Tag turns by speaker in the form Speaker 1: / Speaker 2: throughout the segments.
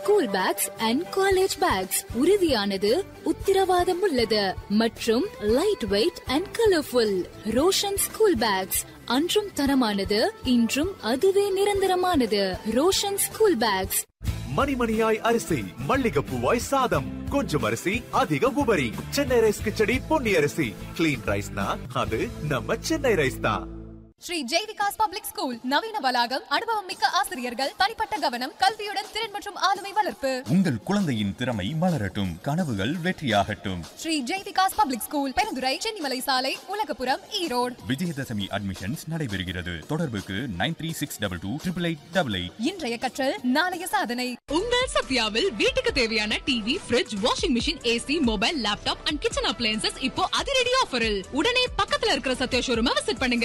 Speaker 1: School bags and college bags உறுதியானது உத்தரவாதம் உள்ளது மற்றும் light weight and colourful Roshan school bags அன்றும் தரமானது இன்றும் அதுவே நிரந்தரமானது ரோஷன் ஸ்கூல் பேக்ஸ்
Speaker 2: மணிமணியாய் அரிசி மல்லிகைப்பூவாய் சாதம் கொஞ்சம் அரிசி அதிக உபரி சென்னை ரைஸ் கிச்சடி பொன்னி அரிசி கிளீன் ரைஸ்னா அது நம்ம சென்னை ரைஸ் தான்
Speaker 3: ஸ்ரீ ஜெய்விகாஸ் பப்ளிக் ஸ்கூல் நவீன வளாகம் அனுபவம் மிக்க ஆசிரியர்கள் தனிப்பட்ட கவனம் கல்வியுடன் திறன் மற்றும் ஆளுமை வளர்ப்பு
Speaker 4: உங்கள் குழந்தையின் திறமை மலரட்டும் கனவுகள் வெற்றியாகட்டும்
Speaker 3: ஸ்ரீ ஜெய்விகாஸ் பப்ளிக் ஸ்கூல் பெருந்துறை சென்னிமலை சாலை உலகபுரம் ஈரோடு
Speaker 4: விஜயதசமி அட்மிஷன்ஸ் நடைபெறுகிறது தொடர்புக்கு nine three six double two triple eight double eight
Speaker 3: இன்றைய கற்றல் நாளைய சாதனை
Speaker 5: உங்கள் சத்யாவில் வீட்டுக்கு தேவையான TV fridge washing machine AC mobile laptop and kitchen appliances இப்போ அதிரடி ஆஃபரில் உடனே பக்கத்துல இருக்கிற சத்யா ஷோரூமை விசிட் பண்ணுங்க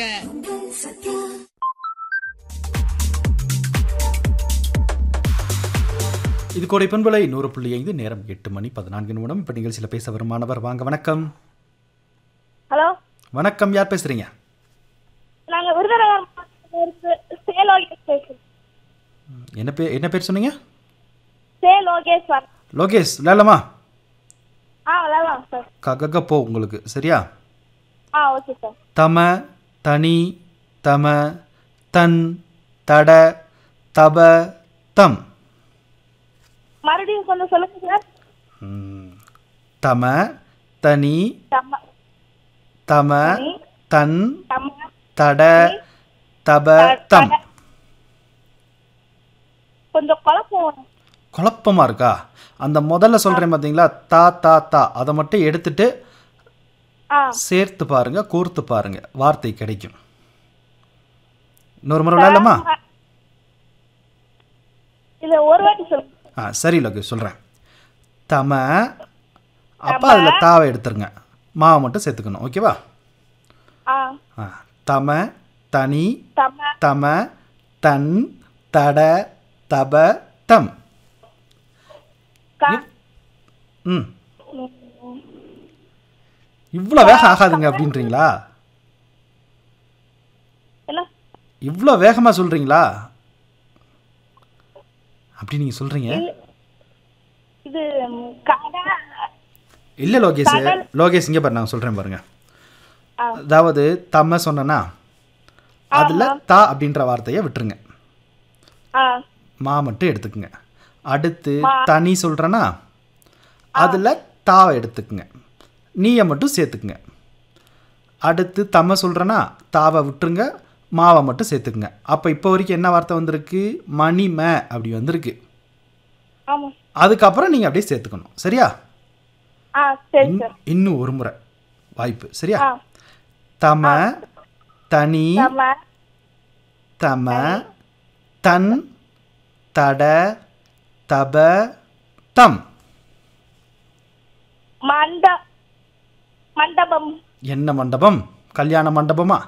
Speaker 6: இது கோடை பண்பலை நூறு புள்ளி ஐந்து நேரம் எட்டு மணி பதினான்கு நிமிடம் இப்போ நிகழ்ச்சியில் பேச வரும் மாணவர் வாங்க வணக்கம்
Speaker 7: ஹலோ
Speaker 6: வணக்கம் யார் பேசுறீங்க
Speaker 7: நாங்க விருதுநகர் மாவட்டத்துல இருந்து சே லோகேஷ் பேசுறோம்
Speaker 6: என்ன பேர் என்ன பேர் சொன்னீங்க
Speaker 7: சே லோகேஷ் சார்
Speaker 6: லோகேஷ் விளையாடலாமா
Speaker 7: ஆ விளையாடலாம் சார்
Speaker 6: கக்க போ உங்களுக்கு சரியா
Speaker 7: ஆ ஓகே சார்
Speaker 6: தம தனி தம தன் தட தப தம்
Speaker 7: மறுபடியும் கொஞ்சம் சொல்லுங்க சார்
Speaker 6: ம். தம தனி
Speaker 7: தம்ம
Speaker 6: தம
Speaker 7: தனி,
Speaker 6: தன்
Speaker 7: தம்ம
Speaker 6: தட தப தம்
Speaker 7: கொஞ்சம் குழப்பம்
Speaker 6: குழப்பமா இருக்கா அந்த முதல்ல சொல்றேன் பார்த்தீங்களா தா தா தா அதை மட்டும் எடுத்துட்டு
Speaker 7: ஆ
Speaker 6: சேர்த்து பாருங்க கோர்த்து பாருங்க வார்த்தை கிடைக்கும் இன்னொரு முறை விளையாடலாமா
Speaker 7: இது ஒரு வாட்டி சொல்லுங்க
Speaker 6: ஆ சரி லோகேஷ் சொல்கிறேன் தம அப்போ அதில் தாவை எடுத்துருங்க மாவை மட்டும் சேர்த்துக்கணும் ஓகேவா
Speaker 7: ஆ
Speaker 6: ஆ தம தனி
Speaker 7: தம்ம
Speaker 6: தம தன் தட தப தம்
Speaker 7: கா
Speaker 6: ம் இவ்வளோ வேகம் ஆகாதுங்க அப்படின்றீங்களா
Speaker 7: என்ன
Speaker 6: இவ்வளோ வேகமாக சொல்கிறீங்களா அப்படி நீங்கள் சொல்கிறீங்க
Speaker 7: இது ம், கடை
Speaker 6: இல்லை லோகேஷ்
Speaker 7: கடல்.
Speaker 6: லோகேஷ் இங்கே பாரு நான் சொல்கிறேன் பாருங்க
Speaker 7: ஆ.
Speaker 6: அதாவது தம்ம சொன்னனா அதில் தா அப்படின்ற வார்த்தையை விட்டுருங்க
Speaker 7: ஆ
Speaker 6: மா மட்டும் எடுத்துக்குங்க அடுத்து
Speaker 7: மா.
Speaker 6: தனி சொல்கிறேன்னா அதில் தாவை எடுத்துக்குங்க நீயை மட்டும் சேர்த்துக்குங்க அடுத்து தம்ம சொல்கிறேன்னா தாவை விட்டுருங்க மாவை மட்டும் சேர்த்துக்குங்க அப்போ இப்போ வரைக்கும் என்ன வார்த்தை வந்திருக்கு மணிம அப்படி வந்திருக்கு
Speaker 7: ஆமா
Speaker 6: அதுக்கப்புறம் நீங்கள் அப்படியே சேர்த்துக்கணும் சரியா
Speaker 7: ஆ சரி
Speaker 6: இன்-
Speaker 7: சார்
Speaker 6: இன்னும் ஒரு முறை வாய்ப்பு சரியா
Speaker 7: ஆ
Speaker 6: தம தனி
Speaker 7: தம்ம
Speaker 6: தம தன் தட தப தம்
Speaker 7: மண்ட மண்டபம்
Speaker 6: என்ன மண்டபம் கல்யாண மண்டபமா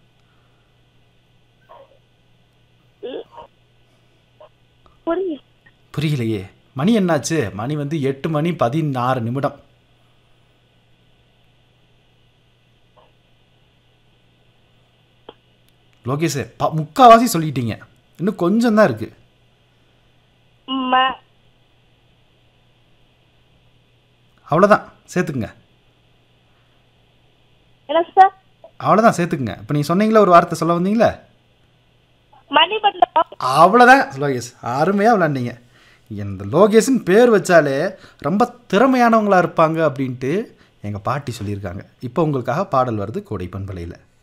Speaker 7: புரியுது
Speaker 6: புரியலையே மணி என்னாச்சு மணி வந்து எட்டு மணி பதினாறு நிமிடம் லோகேஷ் ப முக்காவாசி சொல்லிட்டீங்க இன்னும் கொஞ்சம் தான் இருக்கு
Speaker 7: ம
Speaker 6: அவ்வளோதான் சேர்த்துக்குங்க
Speaker 7: என்ன சார்
Speaker 6: அவ்வளோதான் சேர்த்துக்குங்க இப்போ நீங்கள் சொன்னீங்களே ஒரு வார்த்தை சொல்ல வந்தீங்களே
Speaker 7: மணிமண்டபம்
Speaker 6: அவ்வளோதான் லோகேஷ் அருமையாக விளாண்டீங்க இந்த லோகேஷ்னு பேர் வச்சாலே ரொம்ப திறமையானவங்களா இருப்பாங்க அப்படின்ட்டு எங்கள் பாட்டி சொல்லியிருக்காங்க இப்போ உங்களுக்காக பாடல் வருது கோடை பண்பலையில்